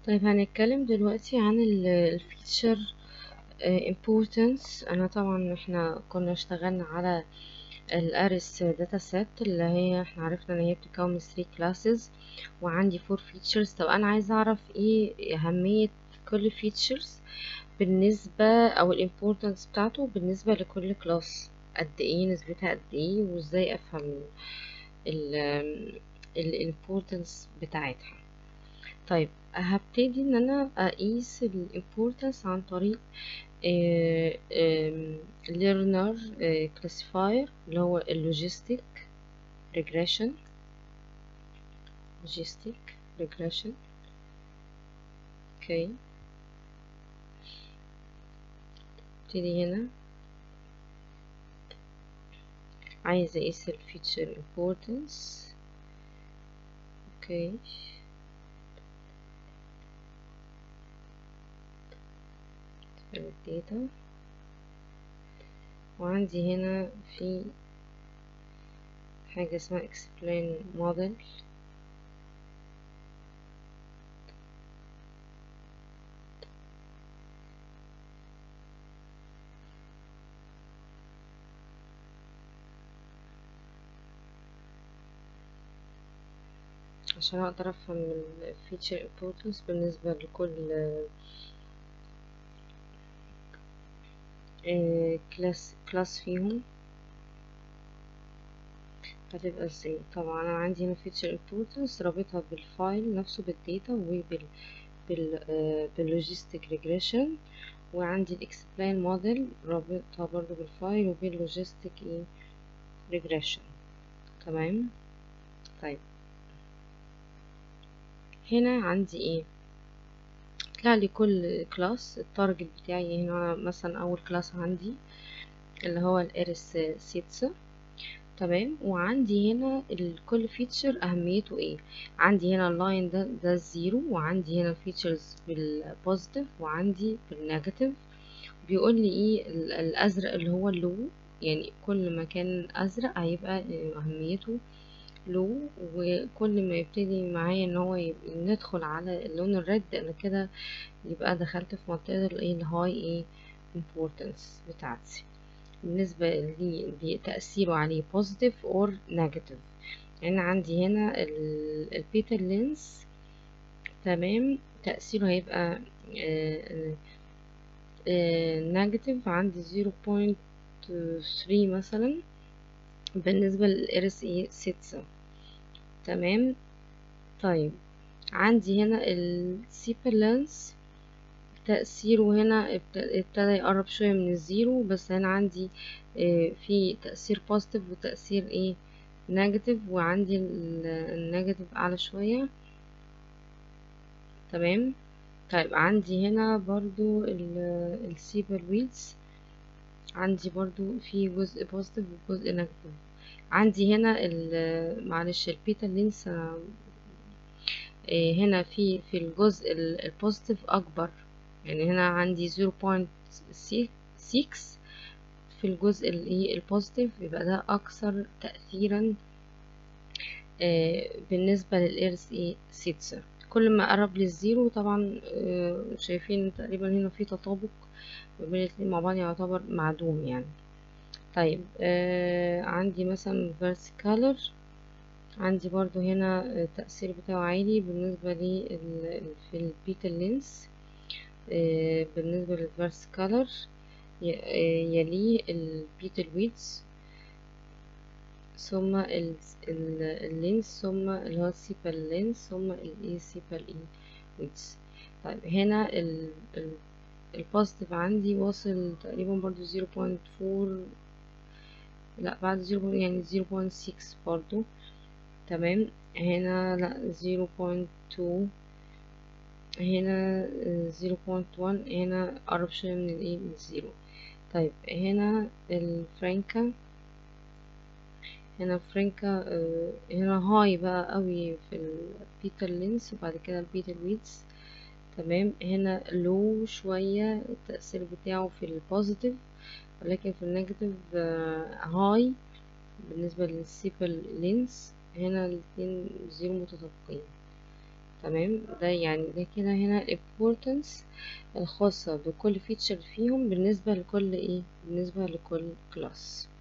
طيب هنتكلم دلوقتي عن الفيتشر importance انا طبعا احنا كنا اشتغلنا على الاريس داتا سيت اللي هي احنا عرفنا ان هي بتتكون من 3 كلاسز وعندي 4 فيتشرز طب انا عايزه اعرف ايه اهميه كل فيتشرز بالنسبه او الامبورتنس بتاعته بالنسبه لكل كلاس قد ايه نسبتها قد ايه وازاي افهم الامبورتنس بتاعتها طيب هبتدي ان انا اقيس الامبورتنس عن طريق learner classifier اللي هو اللوجيستيك regression logistic regression اوكي ابتدي هنا عايزة اقيس الفيتشر importance اوكي الداتا وعندي هنا في حاجة اسمها explain model عشان اقدر افهم ال feature importance بالنسبة لكل كلاس كلاس فيهم هتبقى ازاي طبعا انا عندي هنا feature importance رابطها بالفايل نفسه بالداتا وبال بال باللوجيستيك ريجريشن وعندي الاكسبلين موديل رابطها برضو بالفايل وباللوجيستيك ايه ريجريشن تمام طيب هنا عندي ايه طلع لي كل كلاس التارجت بتاعي هنا مثلا اول كلاس عندي اللي هو الارس سيتس تمام وعندي هنا كل فيتشر اهميته ايه عندي هنا اللاين ده ده الزيرو وعندي هنا فيتشرز بالبوزيتيف وعندي بالنيجاتيف بيقول لي ايه الازرق اللي هو اللو يعني كل ما كان ازرق هيبقى اهميته لو وكل ما يبتدي معايا ان هو ندخل على اللون الريد انا كده يبقى دخلت في منطقة الايه الهاي ايه importance بتاعتي بالنسبة لتأثيره عليه positive or negative يعني عندي هنا البيتا لينس تمام تأثيره هيبقى نيجاتيف عندي زيرو بوينت ثري مثلا بالنسبة للإرس ايه ستة تمام طيب عندي هنا السيبر لينس تأثيره هنا ابتدى يقرب شوية من الزيرو بس هنا عندي اه في تأثير بوزيتيف وتأثير ايه نيجاتيف وعندي النيجاتيف أعلى شوية تمام طيب عندي هنا برضو السيبر ويدز عندي برضو في جزء بوزيتيف وجزء نيجاتيف عندي هنا معلش البيتا لينس هنا في في الجزء البوزيتيف اكبر يعني هنا عندي 0.6 في الجزء الايه البوزيتيف يبقى ده اكثر تاثيرا بالنسبه للارس ايه سيتسر كل ما قرب للزيرو طبعا شايفين تقريبا هنا في تطابق ما بين الاتنين مع بعض يعتبر معدوم يعني طيب آه عندي مثلا فيرس كالر عندي برضو هنا التأثير بتاعه عالي بالنسبة لي في البيتا لينس آه بالنسبة للفيرس كالر يليه البيتا ويدز ثم اللينس ثم اللي هو السيبال لينس ثم الاي سيبال اي ويدز طيب هنا ال البوزيتيف عندي واصل تقريبا برضو زيرو بوينت فور لا بعد زيرو يعني زيرو بوينت سيكس برضو تمام هنا لا زيرو بوينت تو هنا زيرو بوينت وان هنا قرب شوية من الايه من الزيرو طيب هنا الفرانكا هنا فرانكا آه هنا هاي بقى قوي في البيتا لينس وبعد كده البيتا ويدز تمام هنا لو شوية التأثير بتاعه في البوزيتيف ولكن في النيجاتيف هاي بالنسبة للسيبل لينس هنا الاتنين زيرو متطابقين تمام ده يعني ده كده هنا الامبورتنس الخاصة بكل فيتشر فيهم بالنسبة لكل ايه بالنسبة لكل كلاس